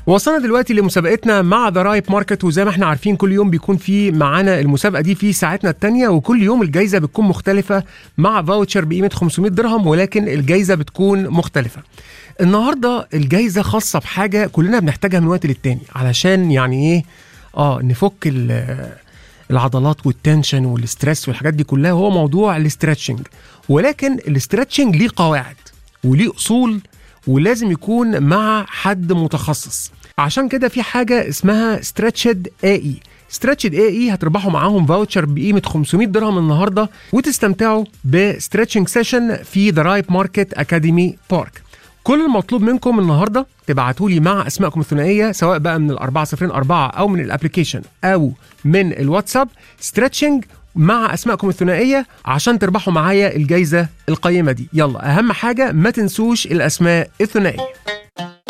وصلنا دلوقتي لمسابقتنا مع ذا رايب ماركت وزي ما احنا عارفين كل يوم بيكون في معانا المسابقه دي في ساعتنا الثانيه وكل يوم الجائزه بتكون مختلفه مع فاوتشر بقيمه 500 درهم ولكن الجائزه بتكون مختلفه. النهارده الجائزه خاصه بحاجه كلنا بنحتاجها من وقت للتاني علشان يعني ايه اه نفك ال- العضلات والتنشن والستريس والحاجات دي كلها هو موضوع الاسترتشنج ولكن الاسترتشنج ليه قواعد وليه اصول ولازم يكون مع حد متخصص عشان كده في حاجه اسمها ستريتشد اي اي ستريتشد اي اي هتربحوا معاهم فاوتشر بقيمه 500 درهم النهارده وتستمتعوا بستريتشنج سيشن في ذا رايب ماركت اكاديمي بارك كل المطلوب منكم النهارده تبعتوا لي مع اسمائكم الثنائيه سواء بقى من الأربعة صفرين أربعة أو من الابلكيشن أو من الواتساب ستريتشنج مع اسمائكم الثنائيه عشان تربحوا معايا الجايزه القيمه دي يلا اهم حاجه ما تنسوش الاسماء الثنائيه